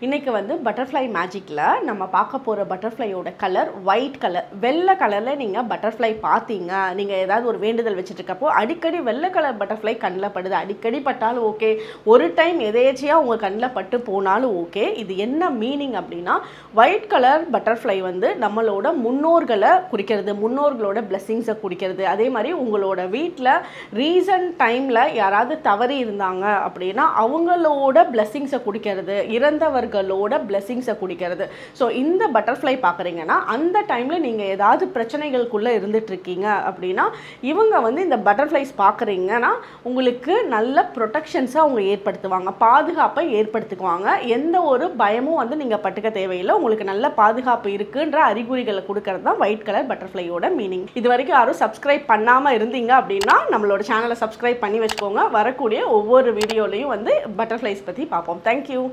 இன்னைக்கு வந்து பட்டர்ஃப்ளை மேஜிக்கில் நம்ம பார்க்க போகிற பட்டர்ஃப்ளையோட கலர் ஒயிட் கலர் வெள்ளை கலரில் நீங்கள் பட்டர்ஃப்ளை பார்த்தீங்க நீங்கள் ஏதாவது ஒரு வேண்டுதல் வச்சுட்டு இருக்கப்போ அடிக்கடி வெள்ளை கலர் பட்டர்ஃப்ளை கண்ணில் படுது அடிக்கடி பட்டாலும் ஓகே ஒரு டைம் எதேச்சியாக உங்கள் கண்ணில் பட்டு போனாலும் ஓகே இது என்ன மீனிங் அப்படின்னா ஒயிட் கலர் பட்டர்ஃப்ளை வந்து நம்மளோட முன்னோர்களை குறிக்கிறது முன்னோர்களோட பிளெஸ்ஸிங்ஸை குறிக்கிறது அதே மாதிரி உங்களோட வீட்டில் ரீசன்ட் டைமில் யாராவது தவறி இருந்தாங்க அப்படின்னா அவங்களோட பிளெஸ்ஸிங்ஸை குடிக்கிறது இறந்தவர்களோட பிளெஸ்ஸிங்ஸை குடிக்கிறது ஸோ இந்த பட்டர்ஃப்ளை பார்க்குறீங்கன்னா அந்த டைமில் நீங்கள் ஏதாவது பிரச்சனைகளுக்குள்ளே இருந்துட்டு இருக்கீங்க அப்படின்னா இவங்க வந்து இந்த பட்டர்ஃப்ளைஸ் பார்க்குறீங்கன்னா உங்களுக்கு நல்ல ப்ரொடெக்ஷன்ஸை அவங்க ஏற்படுத்துவாங்க பாதுகாப்பை ஏற்படுத்திக்குவாங்க எந்த ஒரு பயமும் வந்து நீங்கள் பட்டுக்க தேவையில்லை உங்களுக்கு நல்ல பாதுகாப்பு இருக்குன்ற அறிகுறிகளை கொடுக்கறது தான் ஒயிட் கலர் பட்டர்ஃப்ளையோட மீனிங் இது வரைக்கும் யாரும் சப்ஸ்கிரைப் பண்ணாமல் இருந்தீங்க அப்படின்னா நம்மளோட சேனலை சப்ஸ்கிரைப் பண்ணி வச்சுக்கோங்க வரக்கூடிய ஒவ்வொரு வீடியோலையும் வந்து பட்டர்ஃப்ளைஸ் பற்றி பார்ப்போம் தேங்க்யூ